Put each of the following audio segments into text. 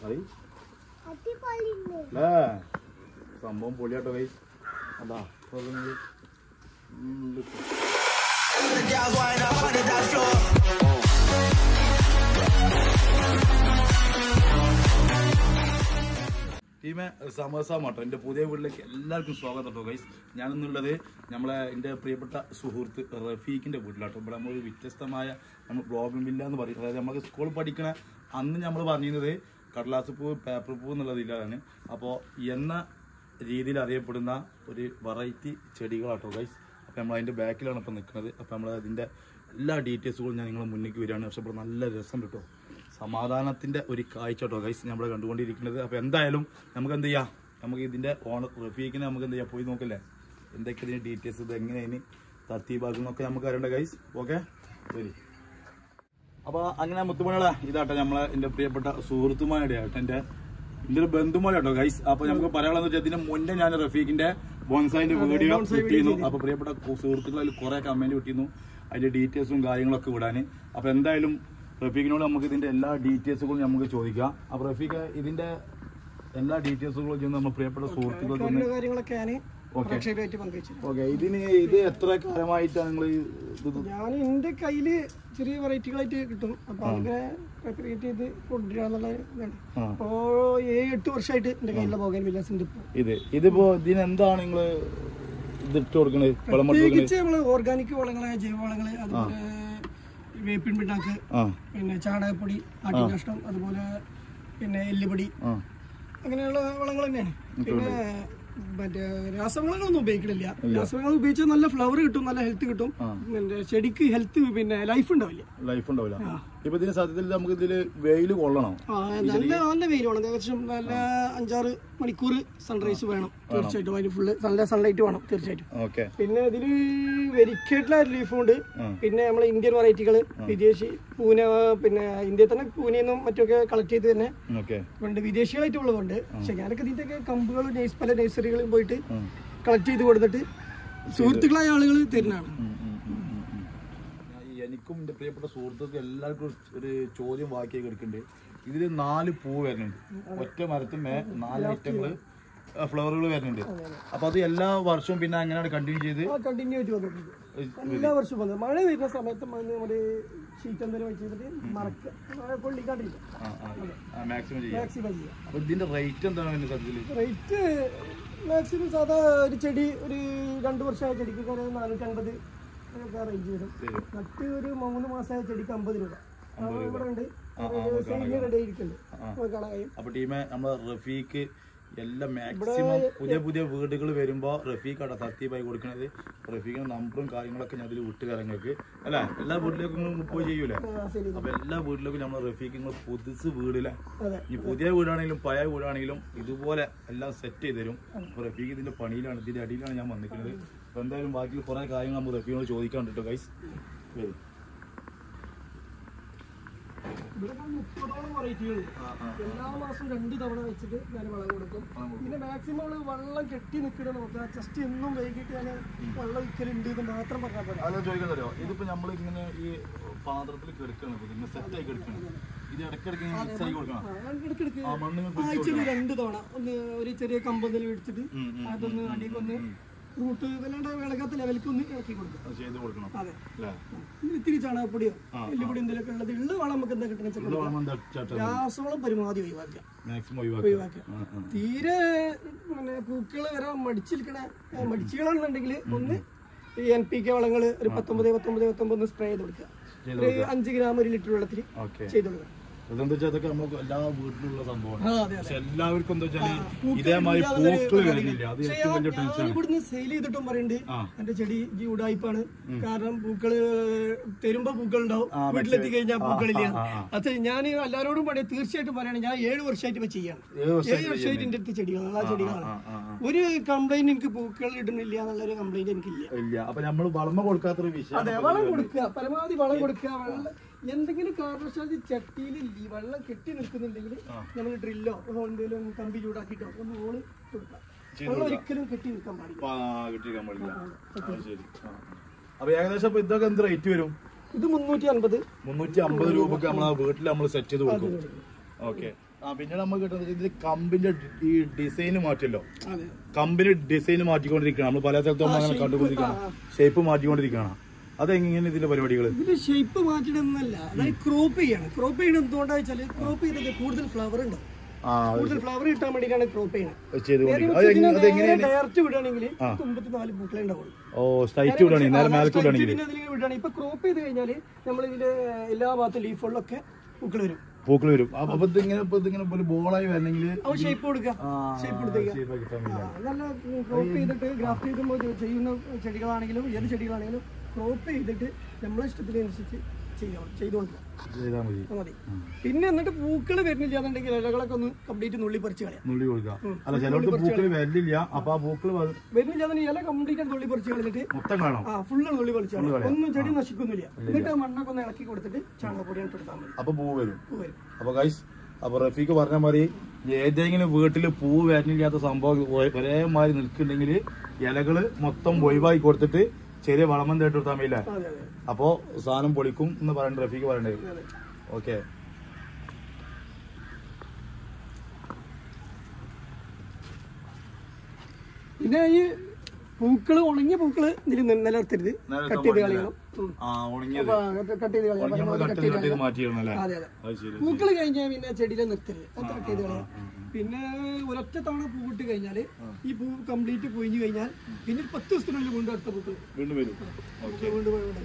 പറയ് അടിപൊളിയുണ്ട് അല്ലേ സംഭവം പൊളിയാട്ടോ കൈസ് അതാ ഇപ്പൊ അതിങ്ങനെ ഉം, ഇത് ടീമെ സമോസ മട്ടൻ എൻ്റെ പുതിയ വീട്ടിലേക്ക് എല്ലാവർക്കും സ്വാഗതം കേട്ടോ ഗൈസ് ഞാനെന്നുള്ളത് നമ്മളെ എൻ്റെ പ്രിയപ്പെട്ട സുഹൃത്ത് റഫീഖിൻ്റെ വീട്ടിലാട്ടോ ഇവിടെ നമ്മൾ വ്യത്യസ്തമായ നമ്മൾ ബ്ലോഗിംഗ് വില്ല എന്ന് പറയും അതായത് നമുക്ക് സ്കൂളിൽ പഠിക്കണ അന്ന് നമ്മൾ പറഞ്ഞിരുന്നത് കടലാസ് പൂ പേപ്പർ പൂ എന്നുള്ളതിലാണ് അപ്പോൾ എന്ന രീതിയിൽ അറിയപ്പെടുന്ന ഒരു വെറൈറ്റി ചെടികളാട്ടോ ഗൈസ് അപ്പോൾ നമ്മൾ അതിൻ്റെ ബാക്കിലാണ് ഇപ്പോൾ നിൽക്കുന്നത് അപ്പോൾ നമ്മൾ അതിൻ്റെ എല്ലാ ഡീറ്റെയിൽസുകളും ഞാൻ നിങ്ങളുടെ മുന്നിലേക്ക് വരികയാണ് പക്ഷേ ഇവിടെ നല്ല രസം കിട്ടും സമാധാനത്തിന്റെ ഒരു കാഴ്ച കേട്ടോ ഗൈസ് നമ്മൾ കണ്ടുകൊണ്ടിരിക്കുന്നത് അപ്പൊ എന്തായാലും നമുക്ക് എന്ത് ചെയ്യാം നമുക്ക് ഇതിന്റെ ഓണർ റഫീഖിനെ നമുക്ക് എന്ത് ചെയ്യാം പോയി നോക്കല്ലേ എന്തൊക്കെ ഇതിന്റെ ഡീറ്റെയിൽസ് ഇത് എങ്ങനെ ഇനി തർത്തീബാക്കുന്നൊക്കെ നമുക്ക് അറിയണ്ട ഗൈസ് ഓക്കെ ശരി അപ്പൊ അങ്ങനെ മുത്തുമണികളെ ഇതാട്ടെ നമ്മളെ എന്റെ പ്രിയപ്പെട്ട സുഹൃത്തുമാരുടെ ആട്ടെ എന്റെ എന്റെ ഒരു ബന്ധുമാരെ കേട്ടോ ഗൈസ് അപ്പൊ നമുക്ക് പറയാനുള്ളത് വെച്ചാൽ ഇതിന് മുന്നേ ഞാൻ റഫീഖിന്റെ ബോൺസായിന്റെ വീഡിയോ കിട്ടിയിരുന്നു അപ്പൊ പ്രിയപ്പെട്ട കു- സുഹൃത്തുക്കളിൽ കുറെ കമന്റ് കിട്ടിയിരുന്നു അതിന്റെ ഡീറ്റെയിൽസും കാര്യങ്ങളൊക്കെ വിടാന് അപ്പൊ എന്തായാലും റഫീഖിനോട് നമുക്ക് ഇതിന്റെ എല്ലാ ഡീറ്റെയിൽസുകളും നമുക്ക് ചോദിക്കാം അപ്പൊ റഫീഖ് ഇതിന്റെ എല്ലാ ഡീറ്റെയിൽസുകളും ചെന്ന് നമ്മുടെ പ്രിയപ്പെട്ട സുഹൃത്തുക്കൾക്ക് ഒന്ന് കാര്യങ്ങളൊക്കെ ഞാൻ ഓക്കെ പ്രേക്ഷകരായിട്ട് പങ്കുവച്ചു ഓക്കെ ഇതിന് ഇത് എത്ര കാലമായിട്ടാണ് നിങ്ങൾ ഇത് ഞാൻ എന്റെ കയ്യില് ചെറിയ വെറൈറ്റികളായിട്ട് കിട്ടും അപ്പൊ അതൊക്കെ റെപ്രിക്കേറ്റ് ചെയ്ത് കൊണ്ടുവരിക എന്നുള്ള ഇതാണ് ആ. അപ്പോ ഏഴ് എട്ട് വർഷമായിട്ട് എന്റെ കയ്യിലുള്ള പോകാൻ വില്ലാസ് ഉണ്ട് ഇപ്പൊ ഇത് ഇതിപ്പോ ഇതിന് എന്താണ് നിങ്ങൾ ഇതിട്ട് കൊടുക്കണത് വളം കൊടുക്കണത് പ്രത്യേകിച്ച് നമ്മള് ഓർഗാനിക് വളങ്ങള് ജൈവവളങ്ങള് അതുപോലെ വേപ്പിൻ പിണ്ണാക്ക് ആ പിന്നെ ചാണകപ്പൊടി ആട്ടിൻകാഷ്ടം അതുപോലെ പിന്നെ എല്ലുപൊടി ആ അങ്ങനെയുള്ള വളങ്ങൾ തന്നെയാണ് പിന്നെ മറ്റേ രാസവളങ്ങളൊന്നും ഉപയോഗിക്കണില്ല രാസവളങ്ങൾ ഉപയോഗിച്ചാൽ നല്ല ഫ്ലവർ കിട്ടും നല്ല ഹെൽത്ത് കിട്ടും പിന്നെ ചെടിക്ക് ഹെൽത്ത് പിന്നെ ലൈഫ് ഉണ്ടാവില്ല ലൈഫ് ഉണ്ടാവില്ല ഇപ്പൊ ഇതിന് സത്യത്തിൽ നമുക്ക് ഇതില് വെയിൽ കൊള്ളണം ആ, നല്ല നല്ല വെയിൽ വേണം ഏകദേശം നല്ല അഞ്ചാറ് മണിക്കൂർ സൺറൈസ് വേണം തീർച്ചയായിട്ടും അതിന് ഫുള്ള് നല്ല സൺലൈറ്റ് വേണം തീർച്ചയായിട്ടും ഓക്കെ പിന്നെ ഇതില് വെരിക്കേറ്റുള്ള ലീഫും ഉണ്ട് പിന്നെ നമ്മളെ ഇന്ത്യൻ വെറൈറ്റികൾ വിദേശി പൂന പിന്നെ ഇന്ത്യയിൽ തന്നെ പൂനെന്നും മറ്റൊക്കെ കളക്ട് ചെയ്ത് തന്നെ ഓക്കെ ഉണ്ട് വിദേശികളായിട്ടുള്ളതുണ്ട് പക്ഷെ ഞാനൊക്കെ ഇതിന്റെയൊക്കെ കമ്പുകൾ നഴ്സ് പല നഴ്സറികളിൽ പോയിട്ട് കളക്ട് ചെയ്ത് കൊടുത്തിട്ട് സുഹൃത്തുക്കളായ ആളുകൾ തരുന്നതാണ് എനിക്കും എന്റെ പ്രിയപ്പെട്ട സുഹൃത്തുക്കൾ എല്ലാവർക്കും ഒരു ചോദ്യം ബാക്കിയായി കിടക്കുന്നുണ്ട് ഇതില് നാല് പൂ വരുന്നുണ്ട് ഒറ്റ മരത്തിന്മേ നാല് ഐറ്റങ്ങള് ഫ്ലവറുകൾ വരുന്നുണ്ട് അപ്പൊ അത് എല്ലാ വർഷവും പിന്നെ അങ്ങനെയാണ് കണ്ടിന്യൂ ചെയ്ത് ആ കണ്ടിന്യൂ ആയിട്ട് വന്നിട്ടുണ്ട് എല്ലാ വർഷവും വന്നത് മഴ വരുന്ന സമയത്ത് മണ്ണ് നമ്മുടെ ഷീറ്റ് എന്തെങ്കിലും വെച്ചിട്ട് മറക്കുക മഴ കൊള്ളിക്കാണ്ടില്ല മാക്സിമം ചെയ്യാം മാക്സിമം ചെയ്യുക അപ്പൊ ഇതിന്റെ റേറ്റ് എന്താണ് അതിന്റെ സത്യത്തില് റേറ്റ് മാക്സിമം സാധാ ഒരു ചെടി ഒരു രണ്ട് വർഷമായ ചെടിക്ക് ഒരു നാനൂറ്റൻപത് ഒക്കെ റേഞ്ച് വരും നട്ട് ഒരു മൂന്ന് മാസമായ ചെടിക്ക് അമ്പത് രൂപ ആ, ഇവിടെ ഉണ്ട് സെയിലിന് റെഡി ആയിരിക്കുന്നുണ്ട് നമുക്ക് കാണാൻ കഴിയും അപ്പൊ ടീമെ നമ്മളെ റഫീഖ് എല്ലാം മാക്സിമം പുതിയ പുതിയ വീടുകൾ വരുമ്പോ റഫീഖ് അവിടെ തർത്തീപായി കൊടുക്കണത് റഫീഖിന്റെ നമ്പറും കാര്യങ്ങളൊക്കെ ഞാൻ അതിൽ വിട്ടുകാരങ്ങൾക്ക് അല്ല എല്ലാ വീട്ടിലേക്കും നിങ്ങൾ പോയി ചെയ്യൂലേ ആ, ശരി അപ്പൊ എല്ലാ വീട്ടിലേക്കും നമ്മളെ റഫീഖ് നിങ്ങൾ പുതുസ് വീടിലെ അതെ ഈ പുതിയ വീടാണെങ്കിലും പഴയ വീടാണെങ്കിലും ഇതുപോലെ എല്ലാം സെറ്റ് ചെയ്ത് തരും അപ്പൊ റഫീഖ് ഇതിന്റെ പണിയിലാണ് ഇതിന്റെ അടിയിലാണ് ഞാൻ വന്നിരിക്കുന്നത് അപ്പൊ എന്തായാലും ബാക്കി കുറെ കാര്യങ്ങൾ നമ്മൾ റഫീഖിനോട് ചോദിക്കാൻ കേട്ടോ ഗൈസ് വരും ഇവിടെ ഇപ്പം മുപ്പതോളം വെറൈറ്റികൾ എല്ലാ മാസവും രണ്ട് തവണ വെച്ചിട്ട് ഞാൻ വളം കൊടുക്കും പിന്നെ മാക്സിമം നമ്മള് വെള്ളം കെട്ടി നിൽക്കണം നോക്കുക ജസ്റ്റ് എന്നും വൈകിട്ട് ഞാൻ വെള്ളം ഒരിക്കലുണ്ട് എന്ന് മാത്രം പറഞ്ഞാൽ പോലെ അത് ചോദിക്കുന്നതോ ഇതിപ്പോ നമ്മൾ ഇങ്ങനെ ഈ പാത്രത്തിൽ കിടക്കണം ഇപ്പൊ ഇങ്ങനെ സെറ്റ് ആയി കിടക്കണം ഇത് ഇടയ്ക്കിടയ്ക്ക് മിക്സ് ആയി കൊടുക്കണം ഇടയ്ക്കിടയ്ക്ക് ആ മണ്ണിന് ആഴ്ചയിൽ രണ്ട് തവണ ഒന്ന് ഒരു ചെറിയ കമ്പതിൽ വെച്ചിട്ട് അതൊന്ന് അടിയിൽ ഒന്ന് റൂട്ട് വല്ലാണ്ട് വിളകാത്ത ലെവലിലേക്ക് ഒന്ന് ഇറക്കി കൊടുക്കും ചെയ്ത് കൊടുക്കണം അതെ അല്ലേ പിന്നെ ഇത്തിരി ചാണകപ്പൊടിയോ എല്ലുപൊടി എന്തെങ്കിലുമൊക്കെ ഉള്ളത് ഉള്ള വളം നമുക്ക് എന്താ കിട്ടണം വെച്ചാൽ വളം എന്താ ചേട്ടാ രാസവളം പരമാവധി ഒഴിവാക്കുക മാക്സിമം ഒഴിവാക്കുക ഒഴിവാക്കുക തീരെ പിന്നെ പൂക്കൾ വരാൻ മടിച്ചിരിക്കണ ഏ, മടിച്ചുകളാണെന്നുണ്ടെങ്കിൽ ഒന്ന് ഈ എൻ പി കെ വളങ്ങൾ ഒരു പത്തൊമ്പത് പത്തൊമ്പത് പത്തൊമ്പത് സ്പ്രേ ചെയ്ത് കൊടുക്കുക ഒരു അഞ്ച് ഗ്രാം ഒരു ലിറ്റർ വെള്ളത്തിൽ ഓക്കെ ചെയ്ത് കൊടുക്കുക ഇതെന്താ വെച്ചാൽ അതൊക്കെ നമുക്ക് എല്ലാ വീട്ടിലുള്ള സംഭവമാണ് ആ അതെ പക്ഷെ എല്ലാവർക്കും എന്താ വെച്ചാല് ഇതേമാതിരി പൂക്കൾ വരുന്നില്ല അത് പക്ഷേ ഏറ്റവും വലിയ ഞാൻ ടെൻഷൻ ഇവിടുന്ന് സെയിൽ ചെയ്തിട്ടും പറയുന്നുണ്ട് ആ. എന്റെ ചെടി ഈ ഉടായ്പാണ് കാരണം പൂക്കള് തരുമ്പോ പൂക്കൾ ഉണ്ടാവും വീട്ടിലെത്തി കഴിഞ്ഞാൽ പൂക്കളില്ല അത് ഞാൻ എല്ലാവരോടും പറയും തീർച്ചയായിട്ടും പറയണേ ഞാൻ ഏഴ് വർഷമായിട്ട് ഇപ്പൊ ചെയ്യാണ് ഏഴ് വർഷം ഏഴ് വർഷമായിട്ട് എന്റെ അടുത്ത് ചെടികളാണ് ആ ചെടികളാണ് ആ, ആ, ആ. ഒരു കംപ്ലൈന്റ് എനിക്ക് പൂക്കൾ ഇടുന്നില്ല എന്നുള്ളൊരു കംപ്ലൈന്റ് എനിക്കില്ല ഇല്ല അപ്പൊ നമ്മൾ വളമ കൊടുക്കാത്തൊരു വിഷയം അതെ വളം കൊടുക്കുക പരമാവധി വളം കൊടുക്കുക വെള്ളം എന്തെങ്കിലും കാരണവശാൽ ചട്ടിയിൽ ഈ വെള്ളം കെട്ടി നിൽക്കുന്നുണ്ടെങ്കിൽ നമ്മൾ ഡ്രില്ലോ എന്തെങ്കിലും കമ്പി ചൂടാക്കിയിട്ടോ ഒന്ന് ഓള് കൊടുക്കാം വെള്ളം ഒരിക്കലും കെട്ടി നിൽക്കാൻ പാടില്ല കിട്ടിയിരിക്കാൻ പാടില്ല ആ, ശരി ആ. അപ്പൊ ഏകദേശം ഇപ്പൊ ഇതൊക്കെ എന്ത് റേറ്റ് വരും ഇത് മുന്നൂറ്റി അൻപത് മുന്നൂറ്റി അമ്പത് രൂപക്ക് നമ്മൾ ആ വീട്ടിൽ നമ്മൾ സെറ്റ് ചെയ്ത് കൊടുക്കും ഓക്കെ ആ പിന്നെ നമ്മൾ കിട്ടുന്നത് ഇതിൽ കമ്പിന്റെ ഈ ഡിസൈൻ മാറ്റല്ലോ അതെ കമ്പനി ഡിസൈൻ മാറ്റിക്കൊണ്ടിരിക്കണം നമ്മൾ പല സ്ഥലത്തും ആ, അങ്ങനെ shape, കണ്ടുകൊണ്ടിരിക്കണം ആ. ഷേപ്പ് മാറ്റിക്കൊണ്ടിരിക്കണം അതെങ്ങനെ ഇതിന്റെ പരിപാടികൾ ഇതിന്റെ ഷേപ്പ് മാറ്റണമെന്നല്ല അതായത് ക്രോപ്പ് ചെയ്യണം ക്രോപ്പ് ചെയ്യണം എന്തുകൊണ്ടാന്ന് വെച്ചാൽ ക്രോപ്പ് ചെയ്തിട്ട് കൂടുതൽ ഫ്ലവർ ഉണ്ടാവും ആ കൂടുതൽ ഫ്ലവർ കിട്ടാൻ വേണ്ടിയിട്ടാണ് ക്രോപ്പ് ചെയ്യണത് ചെയ്തുകൊണ്ടിരിക്കണം അത് അതെങ്ങനെയാണ് ഡയറക്റ്റ് വിടുകയാണെങ്കിൽ തുമ്പത്തി നാല് പൂക്കളെ ഉണ്ടാവുള്ളൂ ഓ സ്ട്രൈറ്റ് വിടുകയാണെങ്കിൽ നേരെ മേലേക്ക് വിടുകയാണെങ്കിൽ വിടുകയാണെങ്കിൽ ഇപ്പൊ ക്രോപ്പ് ചെയ്ത് കഴിഞ്ഞാൽ നമ്മൾ ഇതിന്റെ എല്ലാ ഭാഗത്തും ലീഫുകളിലൊക്കെ പൂക്കൾ വരും പൂക്കൾ വരും അപ്പൊ അപ്പൊ ഇതിങ്ങനെ ഇപ്പൊ ഇതിങ്ങനെ ഒരു ബോളായി വരണമെങ്കിൽ അവ ഷേപ്പ് കൊടുക്കുക ഷേപ്പ് കൊടുത്തേക്കുക shape ആക്കി കിട്ടാൻ വേണ്ടിയിട്ടാണ്. ആ, നല്ല ക്രോപ്പ് ചെയ്തിട്ട് ഗ്രാഫ്റ്റ് ചെയ്യുമ്പോൾ ചെയ്യുന്ന ചെടികളാണെങ്കിലും ഏത് ചെടികളാണെങ്കിലും ക്രോപ്പ് ചെയ്തിട്ട് നമ്മളെ ഇഷ്ടത്തിനനുസരിച്ച് ചെയ്യണം ചെയ്തുകൊണ്ടിരിക്കുക ചെയ്താൽ മതി അത് മതി പിന്നെ എന്നിട്ട് പൂക്കൾ വരുന്നില്ല എന്നുണ്ടെങ്കിൽ ഇലകളൊക്കെ ഒന്ന് കംപ്ലീറ്റ് നുള്ളി പറിച്ച് കളയാം നുള്ളി കൊടുക്കുക അല്ല ചിലർക്ക് പൂക്കൾ വരില്ല അപ്പൊ ആ പൂക്കൾ വ- വരുന്നില്ല എന്നുണ്ടെങ്കിൽ ഇല കംപ്ലീറ്റ് നുള്ളി പറിച്ച് കളഞ്ഞിട്ട് മൊത്തം കാണാം ആ ഫുള്ള് നുള്ളി പറിച്ച് കളയാം ഒന്നും ചെടി നശിക്കുന്നില്ല എന്നിട്ട് ആ മണ്ണൊക്കെ ഒന്ന് ഇളക്കി കൊടുത്തിട്ട് ചാണകപ്പൊടി ഇട്ട് കൊടുത്താൽ മതി അപ്പൊ പൂ വരും പൂ വരും അപ്പൊ ഗൈസ് അപ്പൊ റഫീഖ് പറഞ്ഞ മാതിരി ഏതെങ്കിലും വീട്ടില് പൂ വരുന്നില്ലാത്ത സംഭവം ഒ- ഒരേ മാതിരി നിൽക്കുന്നുണ്ടെങ്കിൽ ഇലകള് മൊത്തം ഒഴിവാക്കി കൊടുത്തിട്ട് ചെറിയ വളമം തേട്ട് കൊടുത്താൽ മതിയില്ലേ അതെ അതെ അപ്പോ സാധനം പൊളിക്കും എന്ന് പറയണ്ട റഫീഖ് പറയണ്ടേ അതെ ഓക്കെ പിന്നെ ഈ പൂക്കള് ഉണങ്ങിയ പൂക്കള് ഇതിൽ നിലനിർത്തരുത് നിലനിർത്താൻ കട്ട് ചെയ്ത് പാടില്ല. കളയണം ഉം. ആ ഉണങ്ങിയത് അപ്പൊ അങ്ങനത്തെ കട്ട് ചെയ്ത് കളയാം ഉണങ്ങി നമ്മൾ പരമാവധി കട്ട് കട്ട് ചെയ്ത് ചെയ്ത് കട്ട് ചെയ്ത് കളയാം. മാറ്റി ഇടണം അല്ലേ അതെ അതെ അത് ശരി പൂക്കള് കഴിഞ്ഞാൽ പിന്നെ ചെടിയിലെ നിർത്തരുത് അത് കട്ട് ചെയ്ത് കളയാം പിന്നെ ഒരൊറ്റ തവണ പൂവിട്ട് കഴിഞ്ഞാല് ഈ പൂ കംപ്ലീറ്റ് പൊയിഞ്ഞു കഴിഞ്ഞാൽ പിന്നെ ഒരു പത്ത് ദിവസത്തിനുള്ളിൽ വീണ്ടും അടുത്ത പൂക്കൾ വീണ്ടും വരും ഓക്കെ വീണ്ടും വീണ്ടും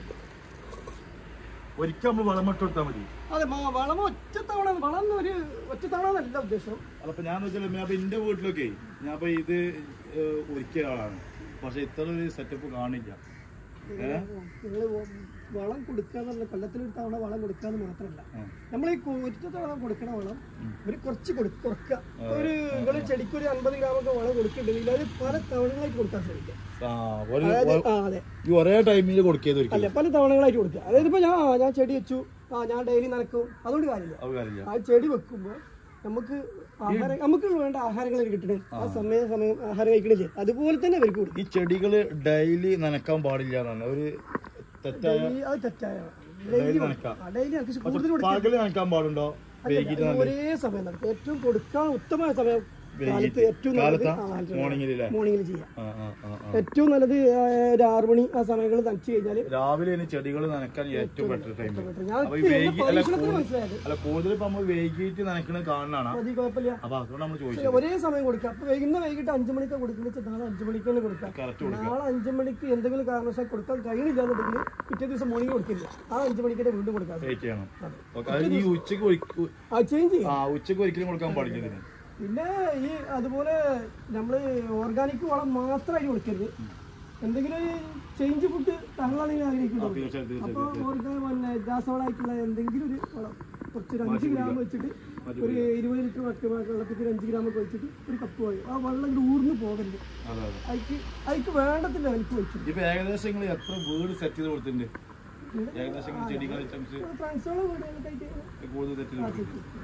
ഒരിക്കൽ നമ്മൾ വളമിട്ട് കൊടുത്താൽ മതി അതെ മ- വളം ഒറ്റ തവണ വളം ഒരു ഒറ്റ തവണ എന്നല്ല ഉദ്ദേശം അപ്പൊ ഞാൻ വെച്ചാൽ ഞാൻ ഇപ്പൊ എന്റെ വീട്ടിലൊക്കെ ഞാൻ ഇപ്പൊ ഇത് ഏഹ്, ഒരുക്കിയ ആളാണ് പക്ഷെ ഇത്ര ഒരു സെറ്റപ്പ് കാണില്ല ഏഹ് നിങ്ങൾ വളം കൊടുക്കുക എന്നുള്ള കൊല്ലത്തിൽ ഒരു തവണ വളം കൊടുക്കുക എന്ന് മാത്രമല്ല ഉം. നമ്മൾ ഈ കൊ- ഒറ്റ തവണ കൊടുക്കണ വളം ഒരു കുറച്ച് കൊടു- കുറക്കുക ഒരു നിങ്ങൾ ചെടിക്ക് ഒരു അൻപത് ഗ്രാമൊക്കെ വളം കൊടുക്കുന്നുണ്ടെങ്കിൽ അത് പല തവണകളായിട്ട് കൊടുക്കാൻ ശ്രമിക്കുക ആ ഒരു അതായത് ആ അതെ ഈ ഒരേ ടൈമിൽ കൊടുക്കിയത് ഒരിക്കലും അല്ല പല തവണകളായിട്ട് കൊടുക്കുക അതായത് ഇപ്പൊ ഞാൻ ആ, ഞാൻ ചെടി വെച്ചു ആ ഞാൻ ഡെയിലി നനക്കും അതുകൊണ്ട് കാര്യമില്ല അത് കാര്യമില്ല ആ ചെടി വെക്കുമ്പോൾ നമുക്ക് ആഹാരം നമുക്ക് വേണ്ട ആഹാരങ്ങൾ കിട്ടണം ആ സമയം സമയം ആഹാരം കഴിക്കണില്ലേ അതുപോലെ തന്നെ അവർക്ക് കൊടുക്കും ഈ ചെടികള് ഡെയിലി നനക്കാൻ പാടില്ല എന്നാണ് ഒരു തെറ്റായ ഡെയിലി അത് തെറ്റായ ഡെയിലി നനക്കാം ഡെയിലി എനിക്ക് കൂടുതൽ കൊടുക്കും പകല് നനക്കാൻ പാടുണ്ടോ വൈകിട്ട് ഒരേ സമയം നടക്കും ഏറ്റവും കൊടുക്കാൻ ഉത്തമമായ സമയം കാലത്ത് ഏറ്റവും നല്ലത് കാലത്ത് മോർണിംഗിലല്ലേ മോർണിംഗിൽ ചെയ്യാം ആ ആ ആ ആ. ഏറ്റവും നല്ലത് ആ, ഒരു ആറ് മണി ആ സമയങ്ങൾ നനച്ചു കഴിഞ്ഞാൽ രാവിലെ ഇനി ചെടികൾ നനക്കാൻ ഏറ്റവും ബെറ്റർ ടൈം ഞാൻ അപ്പൊ ഈ വൈകി അല്ല പരീക്ഷണത്തിന് കൂടുതൽ- മനസ്സിലായത് അല്ല കൂടുതൽ ഇപ്പൊ നമ്മൾ വൈകിട്ട് നനക്കണത് കാണാനാണ് മതി കുഴപ്പമില്ല അപ്പൊ അതുകൊണ്ട് നമ്മൾ ചോദിച്ചു പക്ഷേ ഒരേ സമയം കൊടുക്കുക അപ്പൊ വൈകുന്ന വൈകിട്ട് അഞ്ചു മണിക്ക് കൊടുക്കുന്ന വെച്ചാൽ നാളെ അഞ്ചു മണിക്ക് തന്നെ കൊടുക്കാം കറക്റ്റ് നാളെ അഞ്ചു മണിക്ക് എന്തെങ്കിലും കാരണവശാൽ കൊടുക്കാൻ കഴിയണില്ല എന്നുണ്ടെങ്കിൽ പിറ്റേ ദിവസം മോർണിംഗ് കൊടുക്കില്ല ആ അഞ്ചു മണിക്ക് തന്നെ വീണ്ടും കൊടുക്കാം വെയിറ്റ് ചെയ്യണം ഓക്കെ അത് ഈ ഉച്ചക്ക് ഒരിക്ക- ആ ചേഞ്ച് ചെയ്യും ആ ഉച്ചക്ക് ഒരിക്കലും കൊടുക്കാൻ പാടില്ല ഇതിന് പിന്നെ ഈ അതുപോലെ നമ്മൾ ഓർഗാനിക് വളം മാത്രമായിട്ട് കൊടുക്കരുത് എന്തെങ്കിലും ചേഞ്ച് ഫുഡ് താങ്കളാണെങ്കിൽ ആഗ്രഹിക്കുന്നുണ്ടോ തീർച്ചയായും തീർച്ചയായും അപ്പോൾ ഓർഗാനിക് പിന്നെ രാസവളമായിട്ടുള്ള എന്തെങ്കിലും ഒരു വളം കുറച്ചൊരു അഞ്ച് ഗ്രാം വെച്ചിട്ട് ഒരു ഇരുപത് ലിറ്റർ വെക്ക വെള്ളത്തിൽ ഒരു അഞ്ച് ഗ്രാം ഒക്കെ വെച്ചിട്ട് ഒരു കപ്പ് വാങ്ങി ആ വെള്ളം ഇങ്ങോട്ട് ഊർന്ന് പോകരുത് അതെ അതെ അതിക്ക് അതിക്ക് വേണ്ടത്തില്ല വലിക്ക് വെച്ചു ഇപ്പൊ ഏകദേശം നിങ്ങൾ എത്ര വീട് സെറ്റ് ചെയ്ത് കൊടുത്തിട്ടുണ്ട് ഏകദേശം നിങ്ങൾ ചെടികൾ ഐറ്റംസ് ഫ്രണ്ട്സുകളെ വീടുകളൊക്കെ ആയിട്ട് കൂടുതൽ സെറ്റ് ചെയ്ത് കൊടുത്തിട്ടുണ്ട്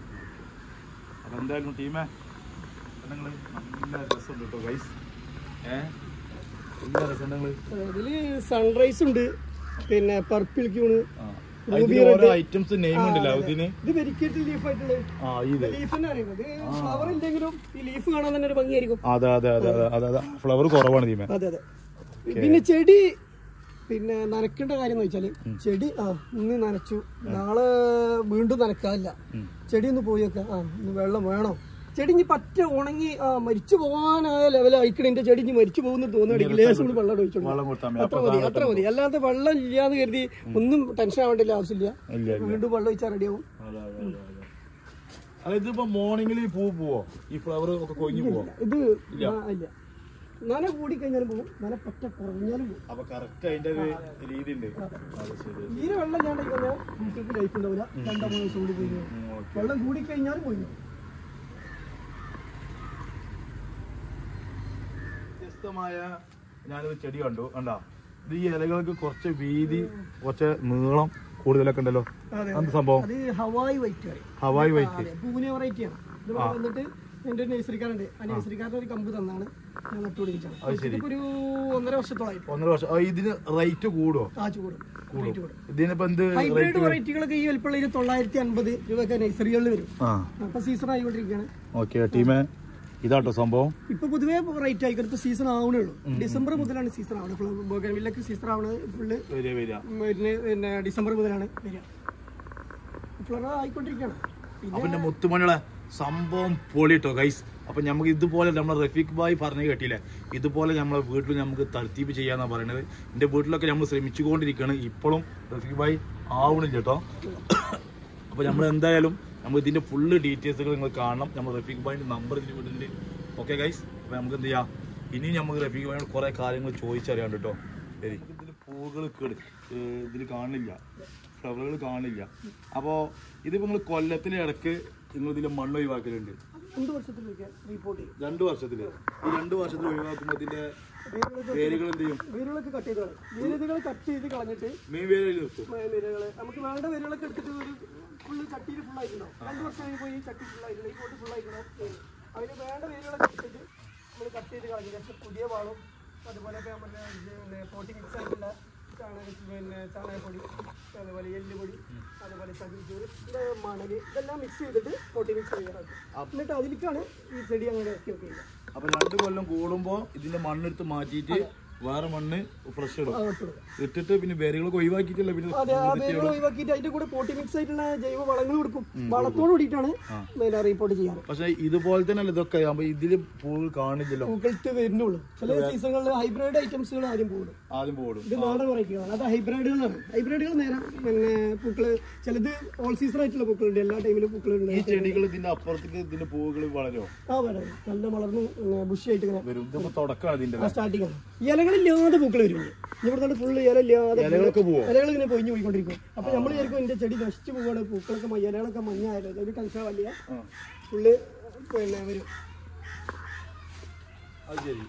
അപ്പൊ എന്തായാലും ടീമേ നിങ്ങള് നല്ല രസമുണ്ട് കേട്ടോ ഗൈസ് ഏ എല്ലാ രസം നിങ്ങള് ഇതില് സൺറൈസ് ഉണ്ട് പിന്നെ പർപ്പിൾ ക്യൂണ് ആ അതിന് ഓരോ ഐറ്റംസ് നെയിം ഉണ്ടല്ലോ ഇതിന് ഇത് വെരിക്കേറ്റഡ് ലീഫ് ആയിട്ടുള്ള ആ ഇത് ലീഫ് തന്നെ അറിയുന്നത് ഫ്ലവർ ഇല്ലെങ്കിലും ഈ ലീഫ് കാണാൻ തന്നെ ഒരു ഭംഗിയായിരിക്കും അതെ അതെ അതെ അതെ അതെ അതെ ഫ്ലവർ കുറവാണ് ടീമേ അതെ അതെ പിന്നെ ചെടി പിന്നെ നനക്കേണ്ട കാര്യം എന്ന് വെച്ചാല് ചെടി ആ ഇന്ന് നനച്ചു നാളെ വീണ്ടും നനക്കാനില്ല ചെടി ഒന്ന് പോയി വെക്കാം ആ ഇന്ന് വെള്ളം വേണോ ചെടി ഇനി പറ്റ ഉണങ്ങി ആ മരിച്ചു പോകാനായ ലെവൽ അയക്കണിന്റെ ചെടി ഇനി മരിച്ചു പോകുന്നു തോന്നുകയാണെങ്കിൽ ലേശം കൂടി വെള്ളം ഒഴിച്ചോളൂ വെള്ളം കൊടുത്താൽ മതി അത്ര മതി അത്ര മതി അല്ലാതെ വെള്ളം ഇല്ലാന്ന് കരുതി ഒന്നും ടെൻഷൻ ആവേണ്ട ആവശ്യമില്ല ഇല്ല ഇല്ല വീണ്ടും വെള്ളം ഒഴിച്ചാൽ റെഡിയാവും അതെ അതെ അതെ അതെ അല്ല ഇതിപ്പോ മോർണിംഗിൽ പൂ പോവോ ഈ ഫ്ലവർ ഒക്കെ കൊഴിഞ്ഞു പോവോ ഇത് ആ, ഇല്ല നന കൂടി കഴിഞ്ഞാലും പോകും നന പറ്റ കുറഞ്ഞാലും പോകും അപ്പൊ കറക്റ്റ് അതിന്റെ ഒരു രീതി ഉണ്ട് അത് ശരി തീരെ വെള്ളം ഇല്ലാണ്ട് കഴിഞ്ഞാൽ നിങ്ങൾക്ക് ലൈഫ് ഉണ്ടാവില്ല രണ്ടോ മൂന്നോ ദിവസം കൂടി പോയി ഉം, ഓക്കേ. വെള്ളം കൂടി കഴിഞ്ഞാൽ പോയി വ്യത്യസ്തമായ ഞാനൊരു ചെടി കണ്ടു കണ്ടാ ഇത് ഈ ഇലകൾക്ക് കുറച്ച് വീതി കുറച്ച് നീളം കൂടുതലൊക്കെ ഉണ്ടല്ലോ അതെ എന്ത് സംഭവം അത് ഹവായി വൈറ്റ് പറയും ഹവായി വൈറ്റ് അതെ പൂനെ വെറൈറ്റി ആണ് ഇത് വന്നിട്ട് എൻ്റെ ഒരു നഴ്സറിക്കാരുണ്ട് ആ നഴ്സറിക്കാരൻ്റെ ഒരു കമ്പ് തന്നാണ് ഞാൻ നട്ടുപിടിപ്പിച്ചാണ് ഇതിപ്പോ ഒരു ഒന്നര വർഷത്തോളായി ഒന്നര വർഷം ആ, ഇതിന് റേറ്റ് കൂടുമോ ആ ചൂട് റേറ്റ് കൂടും ഇതിനിപ്പോ എന്ത് ഹൈബ്രിഡ് വെറൈറ്റികളൊക്കെ ഈ വലിപ്പമുള്ള തൊള്ളായിരത്തി അൻപത് രൂപയൊക്കെ നഴ്സറികളിൽ വരും ആ അപ്പൊ സീസൺ ആയിക്കൊണ്ടിരിക്കുകയാണ് ഓക്കെ ടീമേ ഇതാട്ടോ സംഭവം ഇപ്പൊ പൊതുവേ റേറ്റ് ആയിക്കോട്ടെ ഇപ്പൊ സീസൺ ആവണേ ഉള്ളൂ ഡിസംബർ മുതലാണ് സീസൺ ആവുന്നത് ബോഗൻവില്ലൊക്കെ സീസൺ ആവണത് ഫുള്ള് വരിക വരിക പിന്നെ പിന്നെ ഡിസംബർ മുതലാണ് വരിക ഫ്ലവർ ആയിക്കൊണ്ടിരിക്കുകയാണ് പിന്നെ അപ്പൊ എന്റെ മുത്തുമണികളെ സംഭവം പൊളിട്ടോ ഗൈസ് അപ്പൊ നമുക്ക് ഇതുപോലെ നമ്മളെ റഫീഖ് ഭായ് പറഞ്ഞു കേട്ടില്ലേ ഇതുപോലെ നമ്മളെ വീട്ടിൽ നമുക്ക് തർത്തീപ്പ് ചെയ്യാന്നാ പറയുന്നത് എന്റെ വീട്ടിലൊക്കെ നമ്മൾ ശ്രമിച്ചുകൊണ്ടിരിക്കുകയാണ് ഇപ്പോഴും റഫീഖ് ഭായ് ആവണില്ല കേട്ടോ അപ്പൊ നമ്മൾ എന്തായാലും നമ്മൾ ഇതിന്റെ ഫുള്ള് ഡീറ്റെയിൽസുകൾ നിങ്ങൾ കാണണം നമ്മൾ റഫീഖ് ഭായിന്റെ നമ്പർ ഇതിന് വിടുന്നുണ്ട് ഓക്കെ ഗൈസ് അപ്പൊ നമുക്ക് എന്ത് ചെയ്യാം ഇനി നമുക്ക് റഫീഖ് ഭായിനോട് കുറെ കാര്യങ്ങൾ ചോദിച്ചറിയാണ്ട് കേട്ടോ ശരി ഇതിൽ പൂവുകൾ കേട് ഇതിൽ കാണില്ല ഫ്ലവറുകൾ കാണില്ല അപ്പോൾ ഇതിപ്പോൾ നിങ്ങൾ കൊല്ലത്തിലെ ഇടക്ക് നിങ്ങൾ ഇതിൽ മണ്ണ് ഒഴിവാക്കലുണ്ട് രണ്ട് വർഷത്തിലേക്ക് റിപ്പോർട്ട് ചെയ്യും രണ്ട് വർഷത്തിൽ ഈ രണ്ട് വർഷത്തിൽ ഒഴിവാക്കുമ്പോൾ ഇതിന്റെ വേരുകൾ എന്ത് ചെയ്യും വേരുകളൊക്കെ കട്ട് ചെയ്ത് കളയും വേരുകൾ കട്ട് ചെയ്ത് കളഞ്ഞിട്ട് മെയിൻ വേരുകൾ നിർത്തും വേരുകള് നമുക്ക് വേണ്ട വേരുകളൊക്കെ എടുത്തിട്ട് ഒരു ഫുള്ള് ചട്ടിയിൽ ഫുൾ ആയിട്ടുണ്ടാവും രണ്ട് വർഷം കഴിയുമ്പോൾ ഈ ചട്ടി ഫുൾ ആയിട്ടുള്ള ഈ പോട്ട് ഫുൾ ആയിട്ടുണ്ടാവും അതിന് വേണ്ട വേരുകളൊക്കെ എടുത്തിട്ട് നമ്മൾ കട്ട് ചെയ്ത് കളഞ്ഞു പക്ഷേ പുതിയ വാളും അതുപോലെ ഇപ്പൊ നമ്മുടെ ഇത് പിന്നെ പോട്ടി മിക്സ് ആയിട്ടുള്ള ചാണക പിന്നെ ചാണകപ്പൊടി അതുപോലെ എല്ലുപൊടി അതുപോലെ ചകിരിച്ചോറ് ഇത് മണല് ഇതെല്ലാം മിക്സ് ചെയ്തിട്ട് പോട്ടി മിക്സ് ചെയ്യാറുണ്ട് എന്നിട്ട് അതിലേക്കാണ് ഈ ചെടി അങ്ങനെ ഇറക്കി വെക്കുന്നത് അപ്പൊ രണ്ട് കൊല്ലം കൂടുമ്പോൾ ഇതിന്റെ മണ്ണെടുത്ത് മാറ്റിയിട്ട് വേറെ മണ്ണ് ഫ്രഷ് ഇടും ആ, ഇട്ട് കൊടുക്കുക. ഇട്ടിട്ട് പിന്നെ വേരുകളൊക്കെ ഒഴിവാക്കിയിട്ടില്ല പിന്നെ അതെ ആ വേരുകൾ ഒഴിവാക്കിയിട്ട് അതിന്റെ കൂടെ പോട്ടി മിക്സ് ആയിട്ടുള്ള ജൈവ വളങ്ങൾ കൊടുക്കും വളത്തോട് കൂടിയിട്ടാണ് പിന്നെ റിപ്പോർട്ട് ചെയ്യാറ് പക്ഷെ ഇതുപോലെ തന്നെ ഇതൊക്കെ ആകുമ്പോ ഇതില് പൂവ് കാണില്ലല്ലോ പൂക്കൾക്ക് വരുന്നുള്ളൂ ചില സീസണുകളിൽ ഹൈബ്രിഡ് ഐറ്റംസുകൾ ആദ്യം പോകും ആദ്യം പോടും ഇത് നാടൻ വെറൈറ്റികളാണ് അത് ഹൈബ്രിഡുകളാണ് ഹൈബ്രിഡുകൾ നേരെ പിന്നെ പൂക്കള് ചിലത് ഓൾ സീസൺ ആയിട്ടുള്ള പൂക്കളുണ്ട് എല്ലാ ടൈമിലും പൂക്കളുണ്ട് ഈ ചെടികൾ ഇതിന്റെ അപ്പുറത്തേക്ക് ഇതിന്റെ പൂവുകൾ വളരോ ആ വേണം നല്ല വളർന്ന് ബുഷിയായിട്ട് ഇങ്ങനെ വരും ഇതിപ്പോ തുടക്കമാണ് ഇതിന്റെ സ്റ്റാർട്ടിങ് ആണ് ഇലകളില്ലാതെ പൂക്കൾ വരുന്നുണ്ട് ഇവിടെ ഫുള്ള് ഇല ഇല്ലാതെ ഇലകളൊക്കെ പോവോ ഇലകൾ ഇങ്ങനെ പൊയിഞ്ഞു പോയിക്കൊണ്ടിരിക്കും അപ്പൊ നമ്മൾ വിചാരിക്കും എന്റെ ചെടി നശിച്ചു പോവാണ് പൂക്കളൊക്കെ മ- ഇലകളൊക്കെ മഞ്ഞായാലും അതൊരു ടെൻഷൻ വലിയ ആ, ഫുള്ള് പിന്നെ വരും അത് ശരി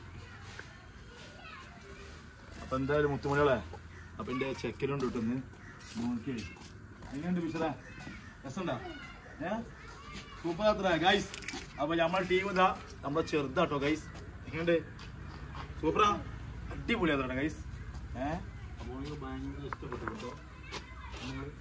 അപ്പൊ എന്തായാലും മുത്തുമണികളെ അപ്പൊ എന്റെ ചെക്കലുണ്ട് കിട്ടുന്നു നോക്കി എങ്ങനെയുണ്ട് വിശദ രസമുണ്ടാ ഏ സൂപ്പർ യാത്ര ഗൈസ് അപ്പൊ നമ്മളെ ടീം ഇതാ നമ്മളെ ചെറുതാട്ടോ ഗൈസ് എങ്ങനെയുണ്ട് സൂപ്പറാ അടിപൊളി യാത്ര ഗൈസ് ഏ അപ്പോൾ എനിക്ക് ഭയങ്കര ഇഷ്ടപ്പെട്ടു കേട്ടോ നിങ്ങള്